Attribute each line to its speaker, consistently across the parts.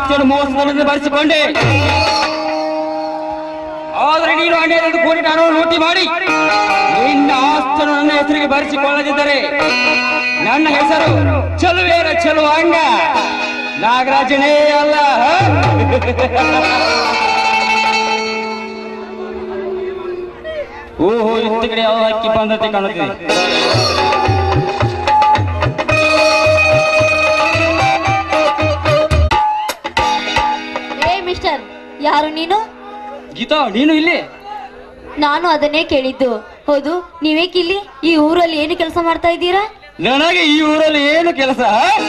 Speaker 1: ಆಸ್ತಿಯನ್ನು ಮೋಸದಿಂದ ಬರೆಸಿಕೊಂಡೆ ಆದರೆ ನೀನು ಹನ್ನೆರಡು ಕೋಟಿ ನಾನು ಲೂಟಿ ಮಾಡಿ ನಿನ್ನ ಆಸ್ತಿಯನ್ನು ನನ್ನ ಹೆಸರಿಗೆ ಬರೆಸಿಕೊಳ್ಳದಿದ್ದರೆ ನನ್ನ ಹೆಸರು ಚಲುವೇರ ಚಲುವ ಅಂಗ ನಾಗರಾಜನೇ ಅಲ್ಲ ಹ? ಓಹೋ ಇತ್ತ ಕಡೆ ಯಾವ ಅಕ್ಕಿ ಬಂದತೆ ಕಾಣುತ್ತಿದೆ
Speaker 2: ಏ ಮಿಸ್ಟರ್ ಯಾರು ನೀನು
Speaker 1: ಗೀತಾ ನೀನು ಇಲ್ಲಿ
Speaker 2: ನಾನು ಅದನ್ನೇ ಕೇಳಿದ್ದು ಹೌದು ನೀವೇಕಿಲ್ಲಿ ಈ ಊರಲ್ಲಿ ಏನು ಕೆಲಸ ಮಾಡ್ತಾ ಇದ್ದೀರಾ
Speaker 1: ನನಗೆ ಈ ಊರಲ್ಲಿ ಏನು ಕೆಲಸ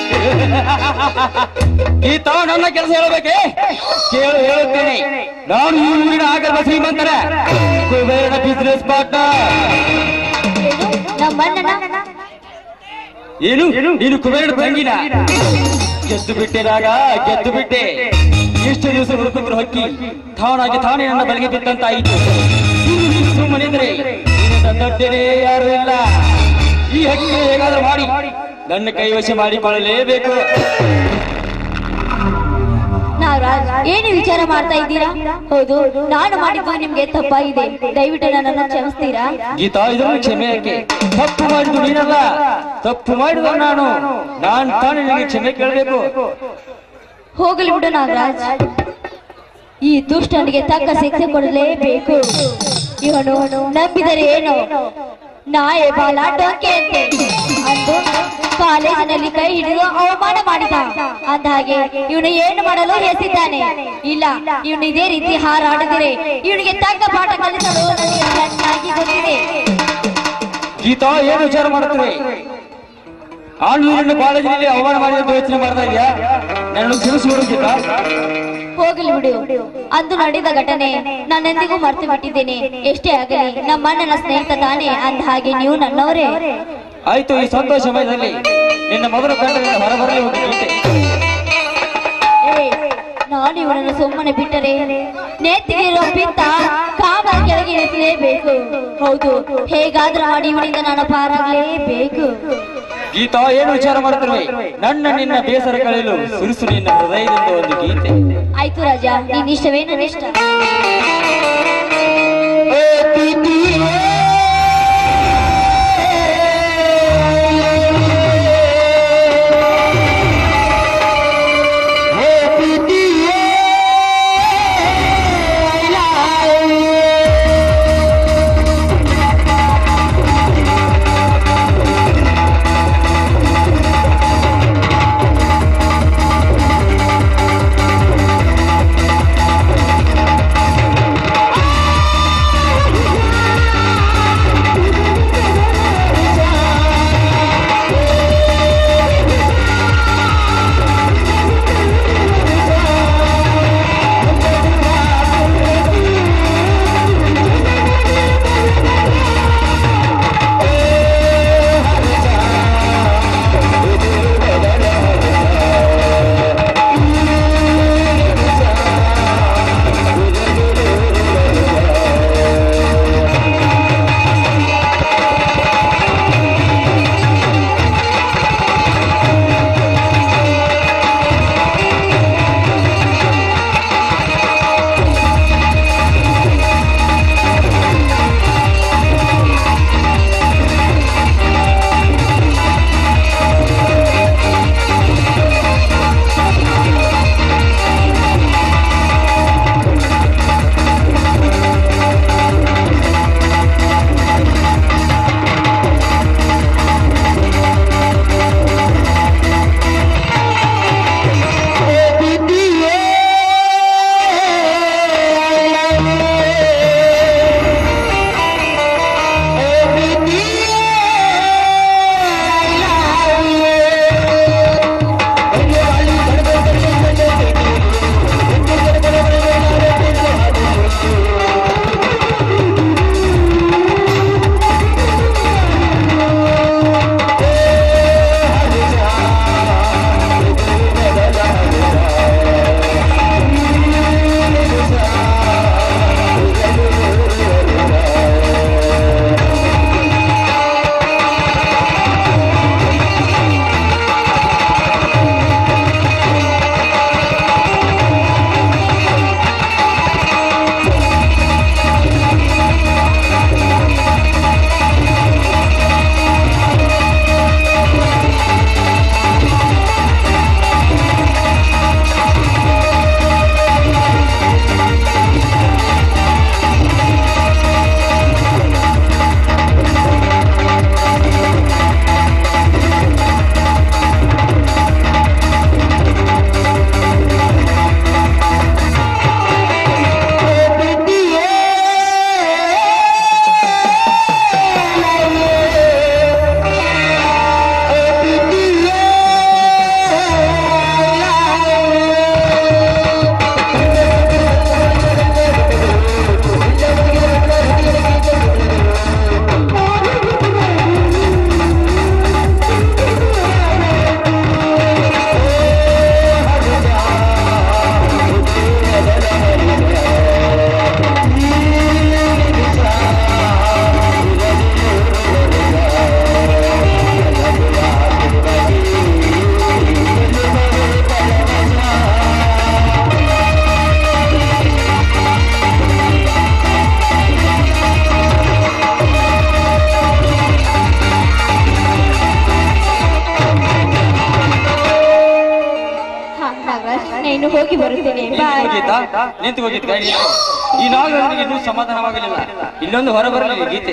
Speaker 1: ಗೀತಾ ನನ್ನ ಕೆಲಸ ಹೇಳಬೇಕೆ ಕೇಳು ಹೇಳುತ್ತೇನೆ ನಾನು ಈ ಊರಿನ ಆಗರ್ಭ ಶ್ರೀಮಂತರ ಕುಬೇರನ ಬಿಸ್ನೆಸ್ ಪಾರ್ಟ್ನರ್
Speaker 2: ನಮ್ಮಣ್ಣನ
Speaker 1: ಏನು ನೀನು ಕುಬೇರನ ತಂಗಿನ ಗೆದ್ದು ಬಿಟ್ಟೆನಾಗ ಗೆದ್ದು ಬಿಟ್ಟೆ ಎಷ್ಟು ದಿವಸ ಹುಡುಕಿದ್ರು ಹಕ್ಕಿ ತಾನಾಗಿ ತಾನೇ ನನ್ನ ಬಳಿಗೆ ಬಿತ್ತಂತಾಯಿತು ಸುಮ್ಮನಿದ್ರೆ ದೊಡ್ಡನೇ ಯಾರು ಇಲ್ಲ ಈ ಹಕ್ಕಿ ಹೇಗಾದ್ರೂ ಮಾಡಿ ನನ್ನ ಕೈವಶ ಮಾಡಿಕೊಳ್ಳಲೇಬೇಕು
Speaker 2: ನಾಗರಾಜ್ ಏನು ವಿಚಾರ ಮಾಡ್ತಾ ಇದ್ದೀರಾ ಹೌದು ನಾನು ಮಾಡಿದ್ದು ನಿಮ್ಗೆ ತಪ್ಪಾಗಿದೆ ದಯವಿಟ್ಟು ನನ್ನನ್ನು ಕ್ಷಮಿಸ್ತೀರಾ
Speaker 1: ಗೀತಾ ಇದನ್ನು ಕ್ಷಮೆ ಯಾಕೆ ತಪ್ಪು ಮಾಡಿದ್ದು ನೀನಲ್ಲ ತಪ್ಪು ಮಾಡಿದ ನಾನು ನಾನ್ ತಾನೇ ನಿನಗೆ ಕ್ಷಮೆ ಕೇಳಬೇಕು
Speaker 2: ಹೋಗಲಿ ಬಿಡು ನಾಗರಾಜ್ ಈ ದುಷ್ಟನಿಗೆ ತಕ್ಕ ಶಿಕ್ಷೆ ಕೊಡಲೇಬೇಕು ಇವನು ನಂಬಿದರೆ ಏನು ನಾಯಿ ಬಾಲ ಡೊಂಕೆ ಅಂತೆ ಅಂದು ಕಾಲೇಜಿನಲ್ಲಿ ಕೈ ಹಿಡಿದು ಅವಮಾನ ಮಾಡಿದ ಅಂದ ಹಾಗೆ ಇವನು ಏನು ಮಾಡಲು ಹೆಸಿದ್ದಾನೆ ಇಲ್ಲ ಇವನು ಇದೇ ರೀತಿ ಹಾರಾಡಿದರೆ ಇವನಿಗೆ ತಕ್ಕ ಪಾಠ ಕಲಿಸಲು ನನಗೆ ಚೆನ್ನಾಗಿ ಗೊತ್ತಿದೆ
Speaker 1: ಗೀತಾ ಏನು ವಿಚಾರ ಮಾಡುತ್ತದೆ ಆಂಡ್ಲೂರಿನ ಕಾಲೇಜಿನಲ್ಲಿ ಅವಮಾನ ಮಾಡಿದ ಯೋಚನೆ ಮಾಡ್ತಾ ಇದೆಯಾ ನನ್ನ ತಿಳಿಸಿ ಗೀತಾ
Speaker 2: ಹೋಗಲಿ ಬಿಡು ಅಂದು ನಡೆದ ಘಟನೆ ನಾನೆಂದಿಗೂ ಮರ್ತು ಬಿಟ್ಟಿದ್ದೇನೆ ಎಷ್ಟೇ ಆಗಲಿ ನಮ್ಮಣ್ಣನ ಸ್ನೇಹಿತ ತಾನೇ ಅಂದ ಹಾಗೆ ನೀವು ನನ್ನವರೇ
Speaker 1: ಆಯ್ತು ಈ ಸಂತೋಷ ಸಮಯದಲ್ಲಿ ನಿನ್ನ ಮೊದಲ ಕಂಡದಿಂದ ಹೊರಬರಲಿ ಹೋಗಿ ಗೀತೆ
Speaker 2: ಏ, ನಾನು ಇವನನ್ನು ಸುಮ್ಮನೆ ಬಿಟ್ಟರೆ ನೇತಿಗೆ ಇರೋ ಪಿತ್ತ ಕಾಮರ ಕೆಳಗೆ ಇಳಿಸಲೇಬೇಕು ಹೌದು ಹೇಗಾದ್ರೂ ಮಾಡಿ ಇವನಿಂದ ನಾನು ಪಾರಾಗಲೇಬೇಕು
Speaker 1: ಗೀತಾ ಏನು ವಿಚಾರ ಮಾಡುತ್ತಿರುವೆ ನನ್ನ ನಿನ್ನ ಬೇಸರ ಕಳೆಯಲು ಸುರಿಸು ನಿನ್ನ ಹೃದಯದಿಂದ ಒಂದು ಗೀತೆ
Speaker 2: ಆಯ್ತು ರಾಜ ನೀನ್ ಇಷ್ಟವೇ ನನ್ನ ಇಷ್ಟ
Speaker 3: ಆ
Speaker 2: ನಾಗರಾಜ್ ನಾನು ಹೋಗಿ ಬರುತ್ತೇನೆ ಬಾಯ್
Speaker 1: ಹೋಗಿದ್ದ ನಿಂತು ಹೋಗಿದ್ದ ಈ ನಾಗರಾಜನಿಗೆ ಇನ್ನೂ ಸಮಾಧಾನವಾಗಲಿಲ್ಲ ಇಲ್ಲೊಂದು ಹೊರಬರಲಿಲ್ಲ ಗೀತೆ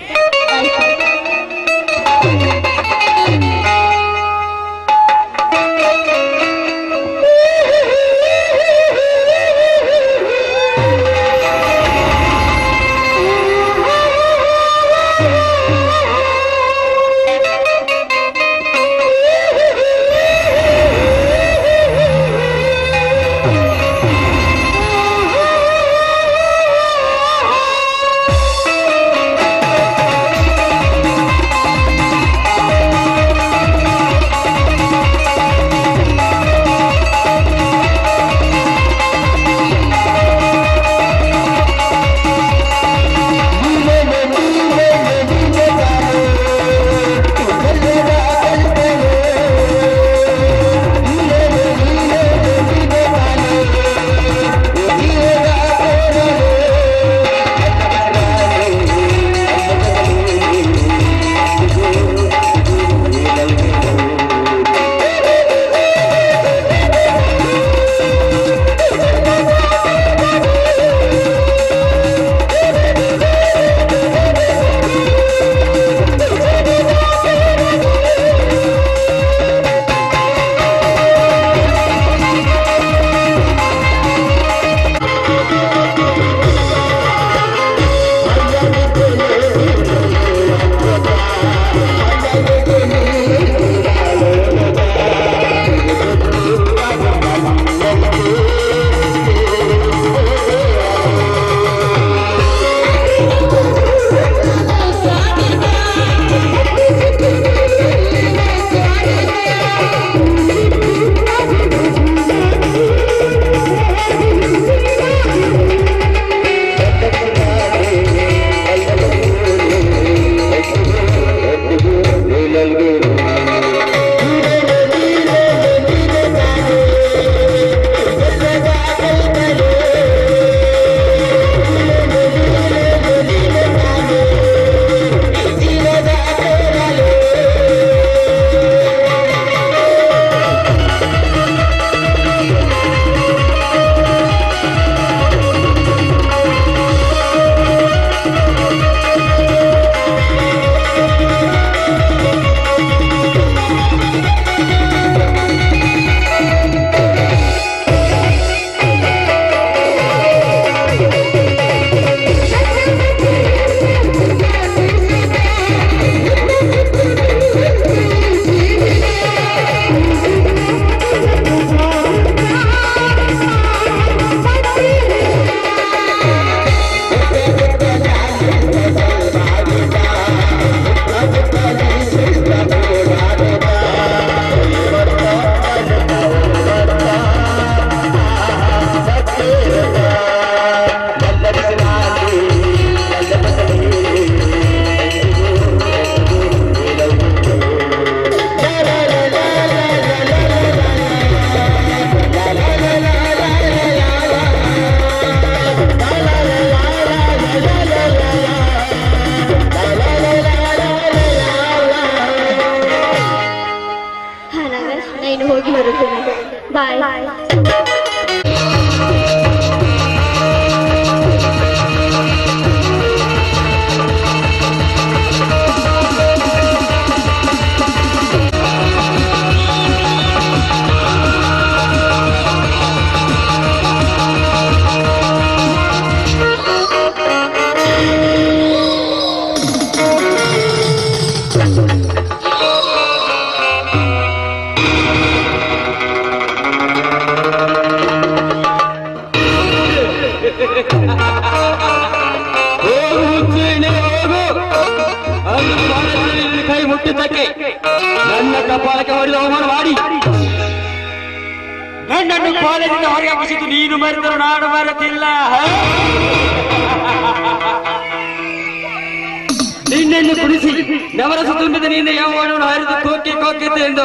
Speaker 2: ಹಾ ನಾಗರಾಜ್ ನಾನು ಹೋಗಿ ಬರುತ್ತೇನೆ ಬಾಯ್
Speaker 1: ಹೋಗು ಹುಚ್ಚೇನೆ, ಹೋಗು ಅಂದು ಮನಸ್ಸಿನಲ್ಲಿ ನಿನ್ನ ಕೈ ಮುಟ್ಟಿದ್ದಕ್ಕೆ ನನ್ನ ಕಪಾಲಕ್ಕೆ ಹೊಡೆದ ಅವಮಾನ ಮಾಡಿ ನನ್ನನ್ನು ಕಾಲೇಜಿಂದ ಹೊರಗೆ ಹಾಕಿಸಿದ್ದು ನೀನು ಮರೆತರು ನಾನು ಮರೆತಿಲ್ಲ ನಿನ್ನನ್ನು ಕುಡಿಸಿ ನವರಸ ತುಂಬಿದ ನಿನ್ನ ಯೌವನವನ್ನು ಹರಿದು ಕೋಕೆ ಕೋಕಿತ್ತು ಎಂದು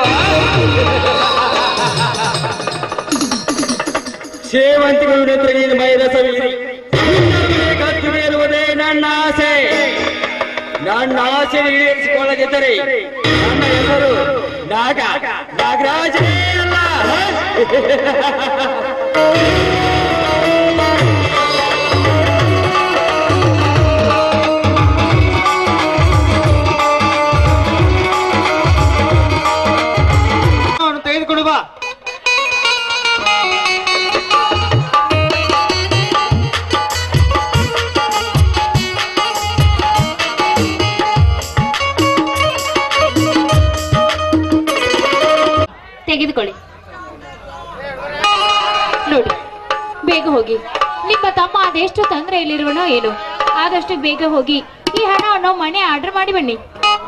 Speaker 1: ಸೇವಂತಿಗಳು ನೆತ್ರ ನೀನು ಮೈರಸವಿರಿ ಕತ್ತು ಮೇರುವುದೇ ನನ್ನ ಆಸೆ ನನ್ನ ಆಸೆ ಈಡೇರಿಸಿಕೊಳ್ಳದಿದ್ದರೆ ನನ್ನ ಹೆಸರು ನಾಗ ನಾಗರಾಜನೇ ಅಲ್ಲ
Speaker 3: ಅವನು ತೆಗೆದುಕೊಂಡು ಬಾ
Speaker 4: ತೆಗೆದುಕೊಳ್ಳಿ ನೋಡಿ ಬೇಗ ಹೋಗಿ ನಿಮ್ಮ ತಮ್ಮ ಅದೆಷ್ಟು ತೊಂದರೆಯಲ್ಲಿರುವನೋ ಏನು ಆದಷ್ಟು ಬೇಗ ಹೋಗಿ ಈ ಹಣವನ್ನು ಮನೆ ಆರ್ಡರ್ ಮಾಡಿ ಬನ್ನಿ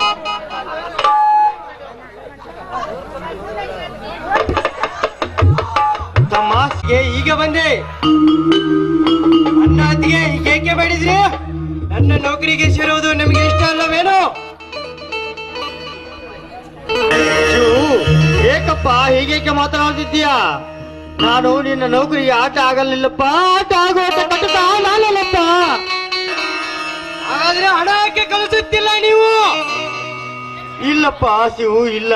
Speaker 3: ತಮ್ಮ ಏ, ಈಗ ಬಂದೆ ಅನ್ನ ಅತ್ತಿಗೆ ಈಗ ಏಕೆ ಬೇಡಿದ್ರಿ ನನ್ನ ನೌಕರಿಗೆ ಸೇರುವುದು ನಿಮಗೆ ಇಷ್ಟ ಅಲ್ಲವೇನು ಶಿವು, ಏಕಪ್ಪ ಹೀಗೇಕೆ ಮಾತನಾಡುತ್ತಿದ್ದೀಯಾ ನಾನು ನಿನ್ನ ನೌಕರಿಗೆ ಆಟ ಆಗಲಿಲ್ಲಪ್ಪ ಆಟ ಆಗುವಂತ ಕಟ್ಟಡ ನಾನಲ್ಲಪ್ಪ ಹಾಗಾದ್ರೆ ಹಣ ಯಾಕೆ ಕಳಿಸುತ್ತಿಲ್ಲ ನೀವು ಇಲ್ಲಪ್ಪ ಶಿವು ಇಲ್ಲ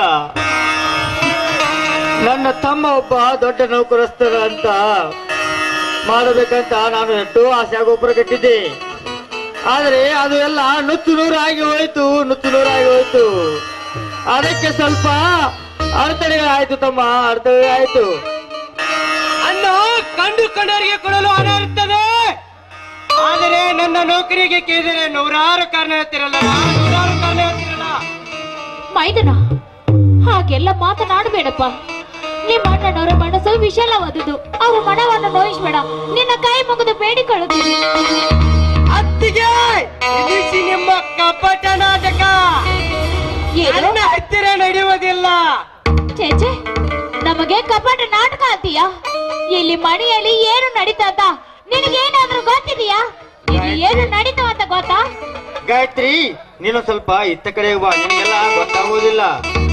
Speaker 3: ನನ್ನ ತಮ್ಮ ಒಬ್ಬ ದೊಡ್ಡ ನೌಕರಸ್ಥರ ಅಂತ ಮಾಡಬೇಕಂತ ನಾನು ಎಷ್ಟೋ ಆಸೆ ಗೊಬ್ಬರ ಕಟ್ಟಿದ್ದೆ ಆದರೆ ಅದು ಎಲ್ಲ ನುಚ್ಚು ನೂರಾಗಿ ಹೋಯ್ತು ನುಚ್ಚು ನೂರಾಗಿ ಹೋಯ್ತು ಅದಕ್ಕೆ ಸ್ವಲ್ಪ ಅಡೆತಡೆಗಳಾಯ್ತು ತಮ್ಮ ಅಡೆತಡೆ ಆಯ್ತು ಅನ್ನ ಕಂಡು ಕಂಡವರಿಗೆ ಕೊಡಲು ಹಣ ಇರ್ತದೆ ಆದರೆ ನನ್ನ ನೌಕರಿಗೆ ಕೇಳಿದರೆ ನೂರಾರು ಕಾರಣ ಹೇಳ್ತಿರಲ್ಲ ನೂರಾರು ಕಾರಣ ಹೇಳ್ತಿರಲ್ಲ
Speaker 4: ಮೈದನ ಹಾಗೆಲ್ಲ ಮಾತನಾಡಬೇಡಪ್ಪ ನಿಮ್ಮ ಅಣ್ಣನವರ ಮನಸ್ಸು ವಿಶಾಲವಾದುದು ಅವರ ಮನವನ್ನು ನೋಯಿಸಬೇಡ ನಿನ್ನ ಕೈ ಮುಗಿದು ಬೇಡಿಕೊಳ್ಳುತ್ತೀನಿ
Speaker 3: ಅತ್ತಿಗೆ ನಿಲ್ಲಿಸಿ ನಿಮ್ಮ ಕಪಟ ನಾಟಕ
Speaker 4: ಏನು
Speaker 3: ನನ್ನ ಹತ್ತಿರ ನಡೆಯುವುದಿಲ್ಲ
Speaker 4: ಚೇಚೆ ನಮಗೆ ಕಪಟ ನಾಟಕ ಅಂತೀಯ ಇಲ್ಲಿ ಮನೆಯಲ್ಲಿ ಏನು ನಡೀತಾ ಅಂತ ನಿನಗೇನಾದ್ರೂ ಗೊತ್ತಿದೆಯಾ ಇಲ್ಲಿ ಏನು ನಡೀತಾ ಅಂತ ಗೊತ್ತಾ
Speaker 3: ಗಾಯತ್ರಿ ನೀನು ಸ್ವಲ್ಪ ಇತ್ತ ಕಡೆ ಬಾ ನಿನಗೆಲ್ಲ ಗೊತ್ತಾಗುವುದಿಲ್ಲ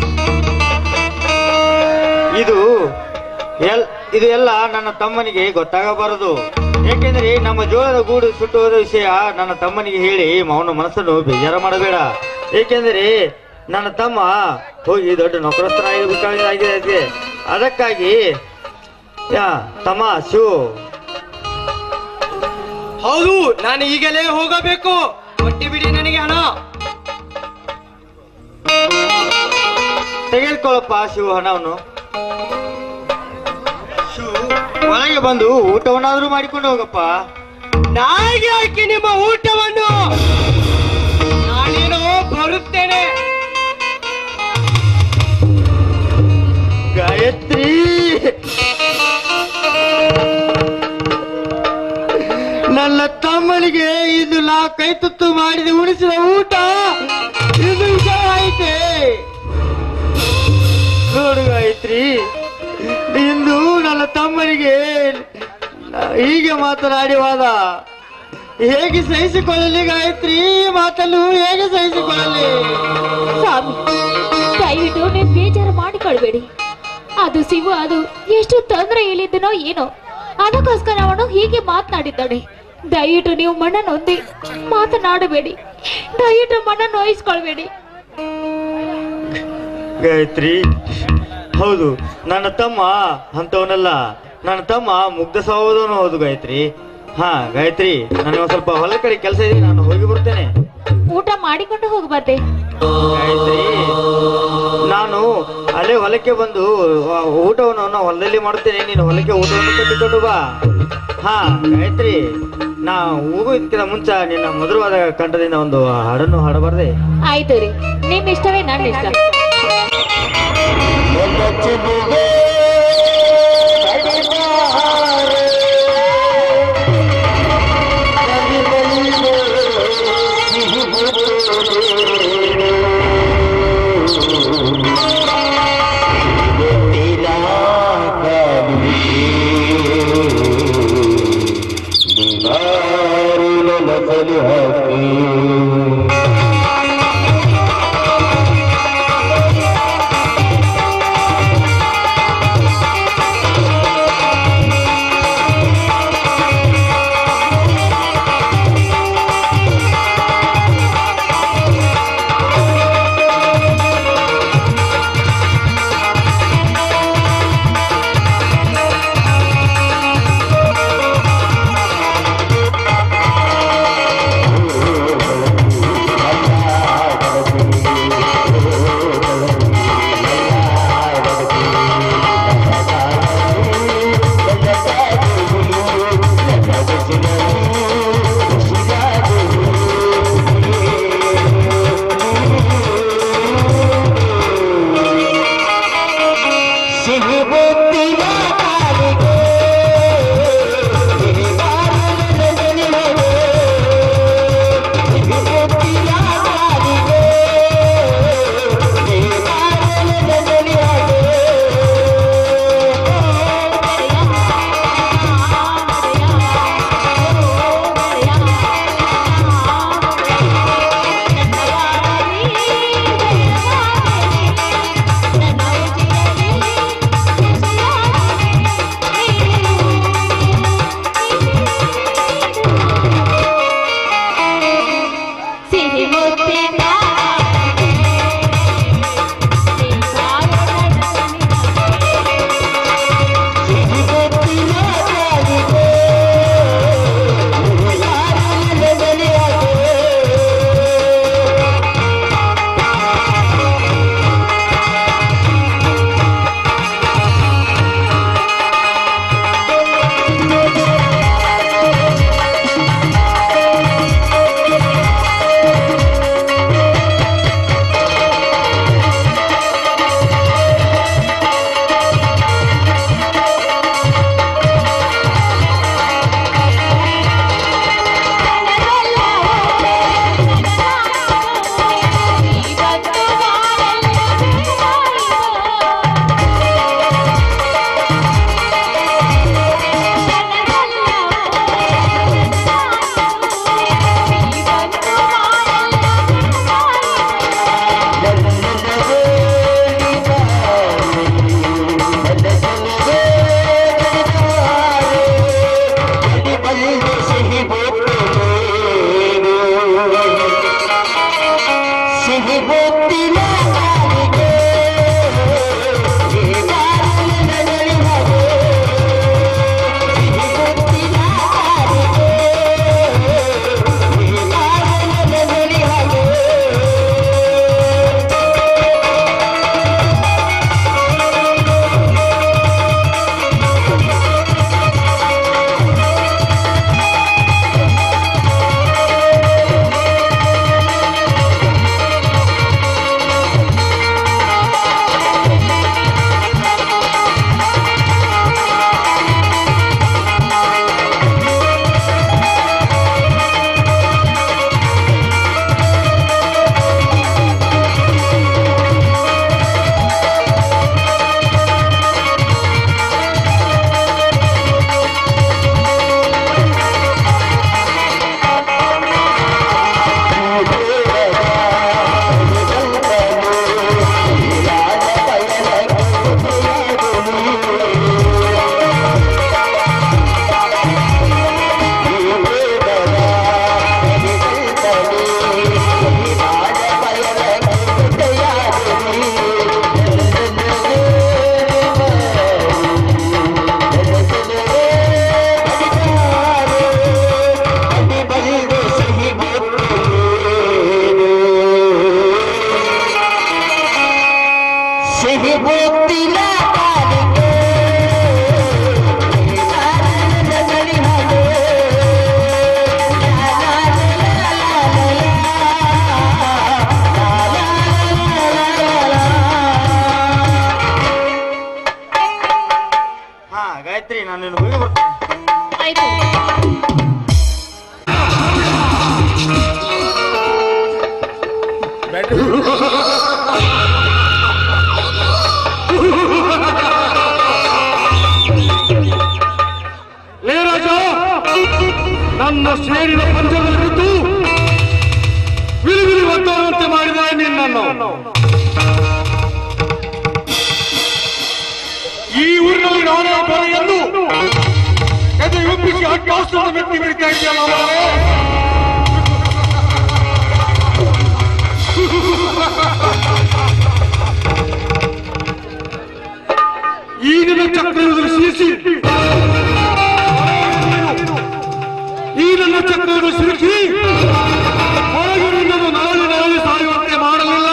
Speaker 3: ಇದು ಎಲ್ ಇದು ಎಲ್ಲ ನನ್ನ ತಮ್ಮನಿಗೆ ಗೊತ್ತಾಗಬಾರದು ಏಕೆಂದ್ರೆ ನಮ್ಮ ಜೋಳದ ಗೂಡು ಸುಟ್ಟು ಹೋದ ವಿಷಯ ನನ್ನ ತಮ್ಮನಿಗೆ ಹೇಳಿ ಅವನ ಮನಸ್ಸನ್ನು ಬೇಜಾರ ಮಾಡಬೇಡ ಏಕೆಂದರೆ ನನ್ನ ತಮ್ಮ ಹೋಗಿ ದೊಡ್ಡ ನೌಕರಸ್ಥನಾಗಿದೆ ಅದಕ್ಕಾಗಿ ಯಾ, ತಮ್ಮ ಶಿವು ಹೌದು ನಾನು ಈಗಲೇ ಹೋಗಬೇಕು ಕೊಟ್ಟಿ ಬಿಡಿ ನನಗೆ ಹಣ ತೆಗೆದುಕೊಳ್ಳಪ್ಪ ಶಿವು ಹಣವನ್ನು ಶಿವು ಒಳಗೆ ಬಂದು ಊಟವನ್ನಾದ್ರೂ ಮಾಡಿಕೊಂಡು ಹೋಗಪ್ಪ ನಾಯಿಗೆ ಹಾಕಿ ನಿಮ್ಮ ಊಟವನ್ನು ನಾನೇನು ಬರುತ್ತೇನೆ ಗಾಯತ್ರಿ ನನ್ನ ತಮ್ಮನಿಗೆ ಇದು ನಾ ಕೈ ತುತ್ತು ಮಾಡಿದ ಉಣಿಸಿದ ಊಟ ಇದು ವಿಷ ಐತೆ ನೋಡು ಗಾಯತ್ರಿ ಇಂದು ನನ್ನ ತಮ್ಮನಿಗೆ ನ- ಹೀಗೆ ಮಾತನಾಡಿವಾದ ಹೇಗೆ ಸಹಿಸಿಕೊಳ್ಳಲಿ ಗಾಯತ್ರಿ ಈ ಮಾತನ್ನು ಹೇಗೆ ಸಹಿಸಿಕೊಳ್ಳಲಿ
Speaker 4: ಸ್ವಾಮಿ ದಯವಿಟ್ಟು ನೀವು ಬೇಜಾರು ಮಾಡಿಕೊಳ್ಬೇಡಿ ಅದು ಶಿವ ಅದು ಎಷ್ಟು ತೊಂದರೆ ಇಲ್ಲಿದ್ದನೋ ಏನೋ ಅದಕ್ಕೋಸ್ಕರ ಅವನು ಹೀಗೆ ಮಾತನಾಡಿದ್ದಾನೆ ದಯವಿಟ್ಟು ನೀವು ಮಣ್ಣ ನೊಂದಿ ಮಾತನಾಡಬೇಡಿ ದಯವಿಟ್ಟು ಮಣ್ಣ ನೋಯಿಸ್ಕೊಳ್ಬೇಡಿ
Speaker 3: ಗಾಯತ್ರಿ ಹೌದು ನನ್ನ ತಮ್ಮ ಅಂತವನಲ್ಲ ನನ್ನ ತಮ್ಮ ಮುಗ್ಧ ಸ್ವಭಾವದವನು ಹೌದು ಗಾಯತ್ರಿ ಹಾ ಗಾಯತ್ರಿ ನನಗೆ ಒಂದ್ ಸ್ವಲ್ಪ ಹೊಲ ಕಡೆ ಕೆಲಸ ಇದೆ ನಾನು ಹೋಗಿ ಬರ್ತೇನೆ
Speaker 4: ಊಟ ಮಾಡಿಕೊಂಡು ಹೋಗ್ಬಾರ್ದೆ
Speaker 3: ಗಾಯತ್ರಿ ನಾನು ಅಲ್ಲೇ ಹೊಲಕ್ಕೆ ಬಂದು ಆ ಊಟವನ್ನು ನಾನು ಹೊಲದಲ್ಲಿ ಮಾಡುತ್ತೇನೆ ನೀನು ಹೊಲಕ್ಕೆ ಊಟವನ್ನು ಕಟ್ಟಿಕೊಂಡು ಬಾ ಹಾ ಗಾಯತ್ರಿ ನಾ ಹೋಗೋದಕ್ಕಿಂತ ಮುಂಚೆ ನಿನ್ನ ಮಧುರವಾದ ಕಂಠದಿಂದ ಒಂದು ಹಾಡನ್ನು ಹಾಡಬಾರ್ದೆ
Speaker 4: ಆಯ್ತು ರೀ ನಿಮ್ ಇಷ್ಟವೇ ನನ್ನ ಇಷ್ಟ
Speaker 5: ಹಾಕಿ
Speaker 4: ಆಯ್ತು
Speaker 5: ಲೇ ರಾಜ ನನ್ನ ಸೇರಿನ ಪಂಚದಲ್ಲಿ ಬಿದ್ದು ವಿಲಿವಿಲಿ ಒತ್ತುವಂತೆ ಮಾಡಿದ ನಿನ್ನನ್ನು ಈ ಊರಿನಲ್ಲಿ ನಾನೇ ಒಬ್ಬರು ಎಂದು ಎದೆ ಒಪ್ಪಿಸಿ ಅಟ್ಟಾಸ್ತ್ರವನ್ನು ಮೆಟ್ಟಿ ಬಿಡ್ತಾ ಇದೆಯಲ್ಲ ಅವರೇ? ಈಗಿನ ಚಕ್ರದಲ್ಲಿ ಸಿರಿಸಿ ಈ ನನ್ನ ಚಕ್ರವನ್ನು ಸಿಲುಕಿ ಹೊರಗಿನಿಂದಲೂ ನರಳಿ ನರಳಿ ಸಾಯುವಂತೆ ಮಾಡಲಿಲ್ಲ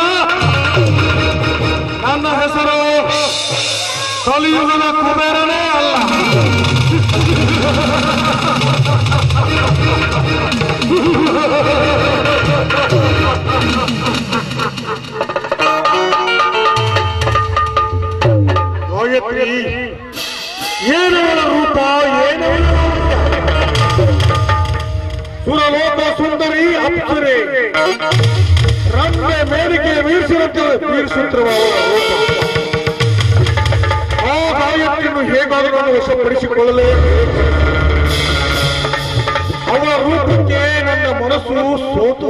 Speaker 5: ನನ್ನ ಹೆಸರು ಕಲಿಯುಗದ ಕುಬೇರನೇ ಅಲ್ಲ ಗಾಯತ್ರಿ ಏನವಳ ರೂಪ ಏನವಳ ಸುರಲೋಕ ಸುಂದರಿ ಅಪ್ಸರೆ ರಮ್ಯ ಮೇಲಿಗೆ ವೀರಿಸಿರುತ್ತ ವೀರಿಸುತ್ತಿರುವ ಅವಳ ರೂಪ ಆ ಗಾಯತ್ರಿಯನ್ನು ಹೇಗಾದರೂ ವಶಪಡಿಸಿಕೊಳ್ಳಲೇ ಅವಳ ರೂಪಕ್ಕೆ ನನ್ನ ಮನಸ್ಸು ಸೋತು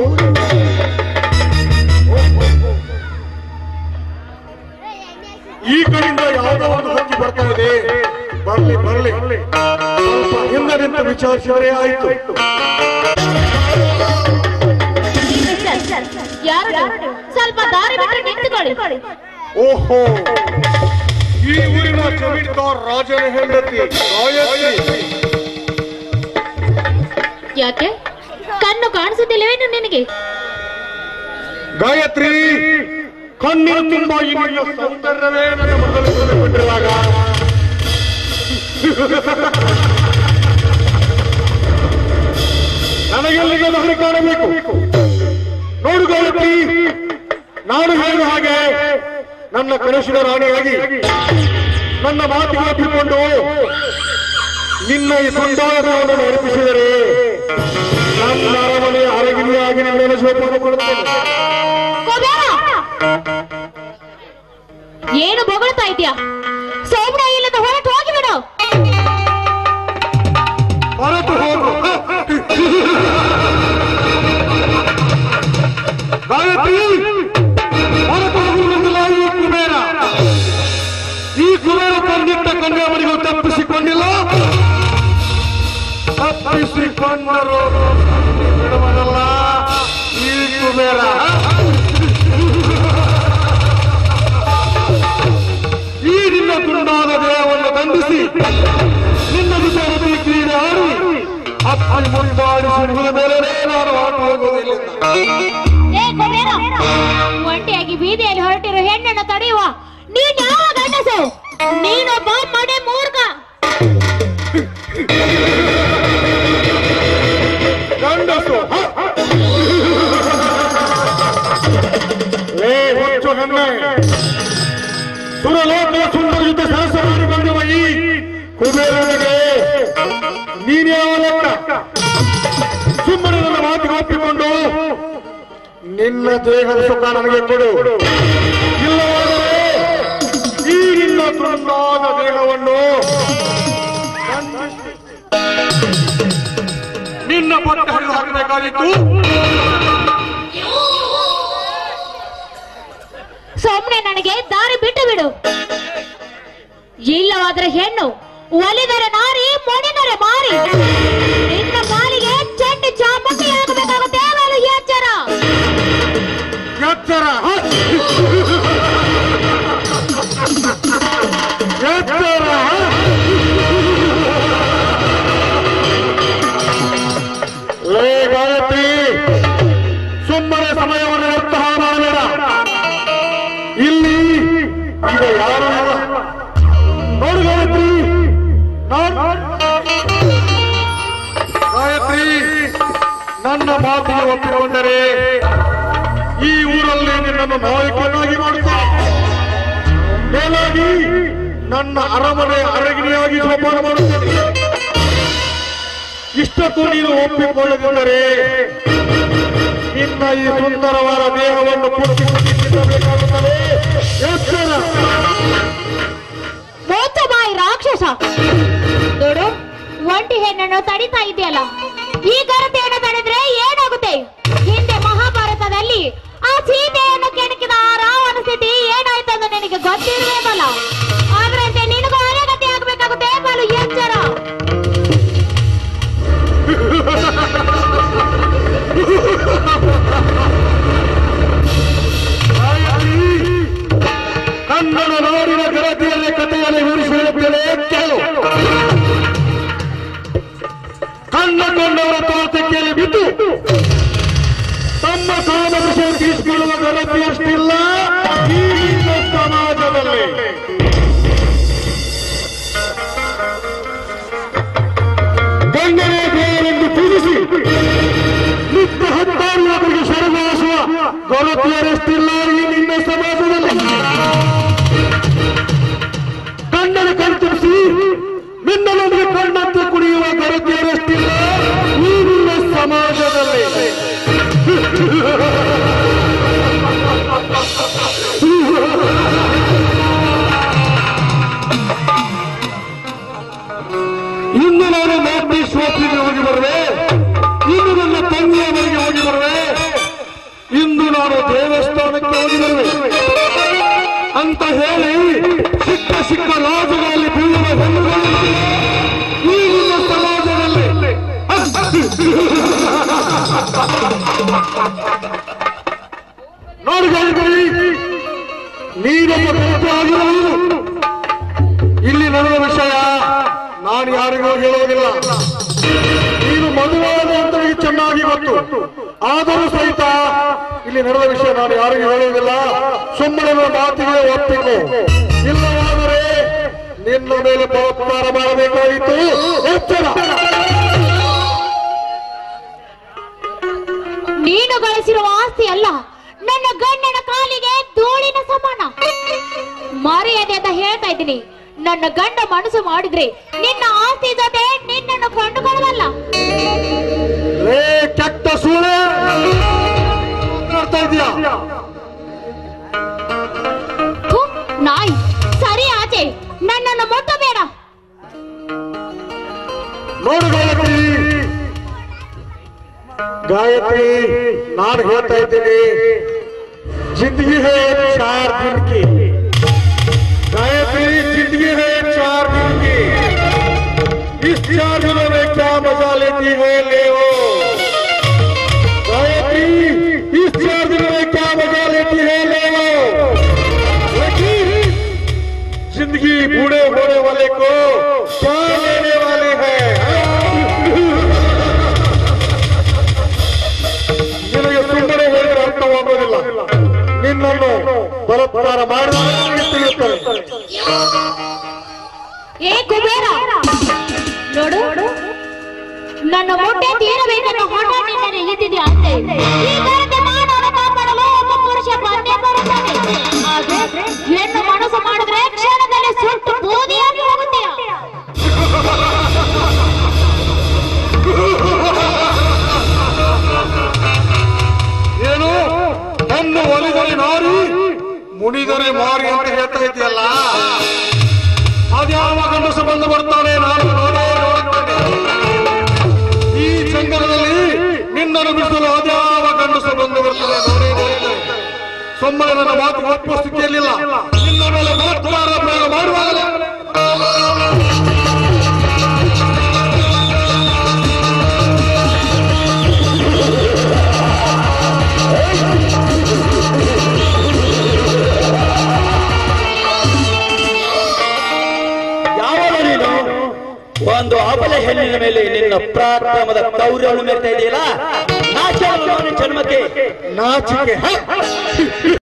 Speaker 5: ಈ ಕಡೆಯಿಂದ ಯಾವುದೋ ಒಂದು ಹೋಗಿ ಬರ್ತಾ ಇದೆ ಬರ್ಲಿ ಬರ್ಲಿ ಸ್ವಲ್ಪ ಹಿಂದೆ ನಿಂತು ವಿಚಾರಿಸಿದರೆ ಆಯ್ತು
Speaker 4: ಯಾರು ನೀವು? ಸ್ವಲ್ಪ ದಾರಿ ಬಿಟ್ಟು ನಿಂತುಕೊಳ್ಳಿ
Speaker 5: ಓಹೋ ಈ ಊರಿನ ಜಮೀನ್ದಾರ್ ರಾಜನ ಹೆಂಡತಿ ಗಾಯತ್ರಿ
Speaker 4: ಯಾಕೆ ಕಣ್ಣು ಕಾಣಿಸುತ್ತಿಲ್ಲವೇನು ನಿನಗೆ
Speaker 5: ಗಾಯತ್ರಿ ಕಣ್ಣಿನ ತುಂಬ ಈ ನಿನ್ನ ಸೌಂದರ್ಯವೇ ನನ್ನ ಮನದಲ್ಲಿ ತುಂಬಿಕೊಂಡಿರುವಾಗ ನನಗೆಲ್ಲಿಗೆ ದಾರಿ ಕಾಣಬೇಕು ನೋಡು ಗಾಯತ್ರಿ ನಾನು ಹೇಳಿದ ಹಾಗೆ ನನ್ನ ಕನಸಿನ ರಾಣಿಯಾಗಿ ನನ್ನ ಮಾತಿಗೆ ಒಪ್ಪಿಕೊಂಡು ನಿನ್ನ ಈ ಸಂದಾಯವನ್ನು ನೆನಪಿಸಿದರೆ ನನ್ನ ಅರಮನೆಯ ಅರಗಿರಿಯಾಗಿ ನಿನ್ನನ್ನು ಶೋಭನೆ ಕೊಡುತ್ತೇನೆ
Speaker 4: ಕುಬೇರ! ಏನು ಬೊಗಳ್ತಾ ಇದ್ಯಾ ಸೋಮಣ ಇಲ್ಲದ ಹೊರಟು ಹೋಗಿಬಿಡು
Speaker 5: ಹೊರಟು ಹೋಗು ಗಾಯತ್ರಿ ಹೊರಟು ಹೋಗುವುದಿಲ್ಲ ಈ ಕುಬೇರ ಈ ಕುಬೇರ ತಂದಿಟ್ಟ ಕನ್ಯಾಮಣಿಗೂ ತಪ್ಪಿಸಿಕೊಂಡಿಲ್ಲ ತಪ್ಪಿಸಿಕೊಂಡರು ಬಿಡುವನಲ್ಲ ಈ ಕುಬೇರ ಈ ನಿನ್ನ ತುಂಡಾದ ದೇಹವನ್ನು ದಂಡಿಸಿ ನಿನ್ನ ವಿಚಾರದಲ್ಲಿ ಕ್ರೀಡೆ ಆಡಿ ಅಪ್ಪಿ ಮುಂದಾಡಿಸಿ ಮುಗಿದ ಮೇಲೆ ನಾನು ಆಟ ಹೋಗುವುದಿಲ್ಲ
Speaker 4: ಏ ಕುಬೇರ ಒಂಟಿಯಾಗಿ ಬೀದಿಯಲ್ಲಿ ಹೊರಟಿರೋ ಹೆಣ್ಣನ್ನು ತಡೆಯುವ ನೀನ್ ಯಾವ ಗಂಡಸು ನೀನೊಬ್ಬ ಮನೆ ಮೂರ್ಖ
Speaker 5: ಗಂಡಸು ಹ? ಲೇ ಹುಚ್ಚು ಹೆಣ್ಣೆ ಸುರಲೋಕ ಸುಂದರ ಜೊತೆ ಸಹಸ ಮಾಡಿ ಬಂದಿರುವ ಈ ಕುಬೇರನಿಗೆ ನೀನ್ಯಾವ ಲೆಕ್ಕ ಸುಮ್ಮನೆ ನನ್ನ ಮಾತಿಗೆ ಒಪ್ಪಿಕೊಂಡು ನಿನ್ನ ದೇಹದ ಸುಖ ನನಗೆ ಕೊಡು ಇಲ್ಲವಾದರೆ ಈ ನಿನ್ನ ತುಂಡಾದ ದೇಹವನ್ನು ನಿನ್ನ ಪಟ್ಟ ಹರಿದು ಹಾಕಬೇಕಾಗಿತ್ತು
Speaker 4: ಸುಮ್ನೆ ನನಗೆ ದಾರಿ ಬಿಟ್ಟು ಬಿಡು ಇಲ್ಲವಾದ್ರೆ ಹೆಣ್ಣು ಒಲಿದರೆ ನಾರಿ ಮೊಣಿದರೆ ಮಾರಿ ನಿನ್ನ ಪಾಲಿಗೆ ಚಂಡಿ ಚಾಮುಂಡಿ ಆಗಬೇಕಾಗುತ್ತೆ ಆಗಲು ಎಚ್ಚರ
Speaker 5: ಎಚ್ಚರ ಹ? ಎಚ್ಚರ ಹ? ಲೇ ಗಾಯತ್ರಿ ಸುಮ್ಮನೆ ಸಮಯವನ್ನು ವ್ಯರ್ಥ ಮಾಡಬೇಡ ಇಲ್ಲಿ ಈಗ ಯಾರು ಇಲ್ಲ. ನೋಡು ಗಾಯತ್ರಿ ನೋಡು. ಗಾಯತ್ರಿ ನನ್ನ ಮಾತಿಗೆ ಒಪ್ಪಿಕೊಂಡರೆ ಈ ಊರಲ್ಲಿ ನಿನ್ನನ್ನು ನಾಯಕನಾಗಿ ಮಾಡುತ್ತೇನೆ ಮೇಲಾಗಿ ನನ್ನ ಅರಮನೆ ಅರಗಿನಿಯಾಗಿ ಜೋಪಾನ ಮಾಡುತ್ತೇನೆ ಇಷ್ಟಕ್ಕೂ ನೀನು ಒಪ್ಪಿಕೊಳ್ಳದಿದ್ದರೆ ನಿನ್ನ ಈ ಸುಂದರವಾದ ದೇಹವನ್ನು ಪುಟ್ಟಿ ಪುಟ್ಟಿ ತಿನ್ನಬೇಕಾಗುತ್ತದೆ ಎಚ್ಚರ
Speaker 4: ಮೋಚ ಬಾಯಿ ರಾಕ್ಷಸ ನೋಡು ಒಂಟಿ ಹೆಣ್ಣನ್ನು ತಡಿತಾ ಇದೆಯಲ್ಲ ಈ ಗರತೆಯನ್ನು ತಡೆದ್ರೆ ಏನಾಗುತ್ತೆ ಹಿಂದೆ ಮಹಾಭಾರತದಲ್ಲಿ ಆ ಸೀತೆಯನ್ನು ಕೆಣಕಿದ ಆ ರಾವಣ ಸ್ಥಿತಿ ಏನಾಯ್ತು ಅಂತ ನಿನಗೆ ಗೊತ್ತಿರಬೇಕಲ್ಲ ಆದ್ರಂತೆ ನಿನಗೂ ಅದೇ ಗತಿ ಆಗ್ಬೇಕಾಗುತ್ತೆ ಬಲು ಎಚ್ಚರ
Speaker 5: ಕನ್ನಡ ನಾಡಿನ ಗರತಿಯಲ್ಲಿ ಕಥೆಯಲ್ಲಿ ವಿವರಿಸಿ ಹೇಳುತ್ತೇನೆ ಕೇಳು ಕಣ್ಣ ಕಂಡವರ ತಾಳ್ತಿಕೆಯಲ್ಲಿ ಬಿದ್ದು ತಮ್ಮ ಸಾಮರ್ಥ್ಯ ತೀರಿಸಿಕೊಳ್ಳುವ ಗರತಿಯಷ್ಟಿಲ್ಲ ಈ ಹಿಂದೂ ಸಮಾಜದಲ್ಲಿ ಗಂಗನೇ ದೇವರೆಂದು ಪೂಜಿಸಿ ನಿತ್ಯ ಹತ್ತಾರು ಶರಣಾಸುವ ಗರತಿಯರಷ್ಟಿಲ್ಲ ಈ ನಿನ್ನ ಸಮಾಜದಲ್ಲಿ ಕಣ್ಣನ್ನು ಕಣ್ತರಿಸಿ ನಿನ್ನೊಂದಿಗೆ ಕಣ್ಣಂತೆ ಕುಡಿಯುವ ಗರತಿಯರಷ್ಟಿಲ್ಲ ಈ ನಿನ್ನ ಸಮಾಜದಲ್ಲಿ ಇನ್ನು ನಾನು ಮಾತಿ ಶೋಪಿಗೆ ಹೋಗಿ ಬರುವೆ ಇನ್ನು ನನ್ನ ತಂಗಿಯ ಮನೆಗೆ ಹೋಗಿ ಬರುವೆ ಇಂದು ನಾನು ದೇವಸ್ಥಾನಕ್ಕೆ ಹೋಗಿ ಬರುವೆ ಅಂತ ಹೇಳಿ ಸಿಕ್ಕ ಸಿಕ್ಕ ರಾಜುಗಳಲ್ಲಿ ಬೀಳುವ ಹೆಣ್ಣುಗಳು ಈ ನಿನ್ನ ಸಮಾಜದಲ್ಲಿ ನೋಡಿ ಗಾಳಿಗಳು ನೀನೊಬ್ಬ ವ್ಯಕ್ತಿ ಆಗಿರಬಹುದು ಇಲ್ಲಿ ನಡೆದ ವಿಷಯ ನಾನು ಯಾರಿಗೂ ಹೇಳುವುದಿಲ್ಲ ನೀನು ಮದುವಾದ ಅಂತ ನನಗೆ ಚೆನ್ನಾಗಿ ಗೊತ್ತು ಆದರೂ ಸಹಿತ ಇಲ್ಲಿ ನಡೆದ ವಿಷಯ ನಾನು ಯಾರಿಗೂ ಹೇಳುವುದಿಲ್ಲ ಸುಮ್ಮನೆ ನನ್ನ ಮಾತಿಗೆ ಒಪ್ಪಿಕೊ ಇಲ್ಲವಾದರೆ ನಿನ್ನ ಮೇಲೆ ಬಲಾತ್ಕಾರ ಮಾಡಬೇಕಾಗಿತ್ತು ಎಚ್ಚರ
Speaker 4: ನೀನು ಗಳಿಸಿರುವ ಆಸ್ತಿ ಅಲ್ಲ ನನ್ನ ಗಂಡನ ಕಾಲಿಗೆ ಧೂಳಿನ ಸಮಾನ ಮರ್ಯಾದೆ ಅಂತ ಹೇಳ್ತಾ ಇದ್ದೀನಿ ನನ್ನ ಗಂಡ ಮನಸ್ಸು ಮಾಡಿದ್ರೆ ನಿನ್ನ ಆಸ್ತಿ ಜೊತೆ ನಿನ್ನನ್ನು ಕೊಂಡುಕೊಳ್ಳವಲ್ಲ
Speaker 5: ರೇ ಕೆಟ್ಟ ಸೂಳೆ ಮಾಡ್ತಾ ಇದೀಯಾ
Speaker 4: ಥು, ನಾಯಿ ಸರಿ ಆಚೆ ನನ್ನನ್ನು ಮುಟ್ಟಬೇಡ
Speaker 5: ನೋಡು ಗಾಯತ್ರಿ ಗಾಯತ್ರಿ ನಾನು ಹೇಳ್ತಾ ಇದ್ದೀನಿ जिंदगी है चार दिन की गायत्री जिंदगी है चार दिन की इस चार दिनों में क्या मजा लेती है ले वो गायत्री इस चार दिनों में क्या मजा लेती है ले वो लेकिन जिंदगी बूढ़े होने वाले को क्या लेने वाले हैं ನಿನಗೆ ಸುಮ್ಮನೆ ಹೇಳಿದ್ರೆ ಅರ್ಥವಾಗುವುದಿಲ್ಲ ನಿನ್ನನ್ನು ಬಲಾತ್ಕಾರ ಮಾಡಿದ ತಿಳಿಯುತ್ತದೆ
Speaker 4: ಏ ಕುಬೇರ ನೋಡು ನನ್ನ ಮೊಟ್ಟೆ ತೀರಬೇಕನ್ನೋ ಹಠ ನಿನ್ನಲ್ಲಿ ಇದ್ದಿದ್ಯಾ ಅಂತೆ ಈ ಕಾಲದ ಮಾನವ ಕಾಪಾಡಲು ಒಬ್ಬ ಪುರುಷ ಬಂದೇ ಬರುತ್ತಾನೆ ಆದ್ರೆ ಹೆಣ್ಣು ಮನಸ್ಸು ಮಾಡಿದ್ರೆ ಕ್ಷಣದಲ್ಲಿ ಸುಟ್ಟು ಬೂದಿಯಾಗಿ ಹೋಗುತ್ತೀಯ
Speaker 5: ಏನು ಹೆಣ್ಣು ಒಲಿದರೆ ನಾರಿ ಮುನಿದರೆ ಮಾರಿ ಅಂತ ಹೇಳ್ತಾ ಇದೆಯಲ್ಲ ಅದ್ಯಾವ ಗಂಡಸು ಬಂದು ಬರ್ತಾನೆ ನಾನು ನೋಡೇ ನೋಡುತ್ತೇನೆ. ಈ ಜಂಗಲದಲ್ಲಿ ನಿನ್ನನ್ನು ಬಿಡಿಸಲು ಅದ್ಯಾವ ಗಂಡಸು ಬಂದು ಬರ್ತದೆ ನೋಡೇ ನೋಡುತ್ತೇನೆ. ಸುಮ್ಮನೆ ನನ್ನ ಮಾತು ಒಪ್ಪುವ ಸ್ಥಿತಿಯಲ್ಲಿಲ್ಲ ನಿನ್ನ ಮೇಲೆ ಬಲಾತ್ಕಾರ ಪ್ರಯೋಗ ಮಾಡುವಾಗಲೇ
Speaker 1: ಯಾವಾಗ ನೀನು ಒಂದು ಅಬಲ ಹೆಣ್ಣಿನ ಮೇಲೆ ನಿನ್ನ ಪ್ರಾರಂಭದ ಕೌರ್ಯವನ್ನು ಮೆರ್ತಾ ಇದೆಯಲ್ಲ ನಾ ಕೇಳಲು ಜನ್ಮಕ್ಕೆ
Speaker 5: ನಾಚಿಕೆ ಹ!